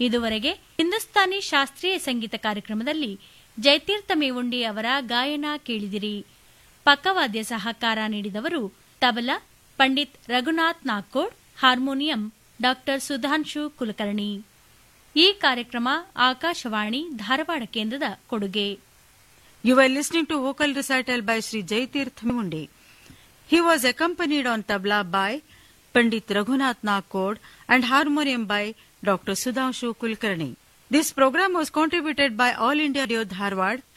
ಇದುವರೆಗೆ ಹಿಂದೂಸ್ತಾನಿ ಶಾಸ್ತ್ರೀಯ ಸಂಗೀತ ಕಾರ್ಯಕ್ರಮದಲ್ಲಿ ಜಯತೀರ್ಥ ಮೇವುಂಡಿ ಅವರ ಗಾಯನ ಕೇಳಿದಿರಿ ಪಕ್ಕವಾದ್ಯ ಸಹಕಾರ ನೀಡಿದವರು ತಬಲಾ ಪಂಡಿತ್ ರಘುನಾಥ್ ನಾಗ್ಕೋಡ್ ಹಾರ್ಮೋನಿಯಂ ಡಾಕ್ಟರ್ ಸುಧಾಂಶು ಕುಲಕರ್ಣಿ ಈ ಕಾರ್ಯಕ್ರಮ ಆಕಾಶವಾಣಿ ಧಾರವಾಡ ಕೇಂದ್ರದ ಕೊಡುಗೆ You were listening to vocal recital by Sri Jaitirth Mundi. He was accompanied on tabla by Pandit Raghunath Nakod and harmonium by Dr. Sudhanshu Kulkarni. This program was contributed by All India Radio Dharwad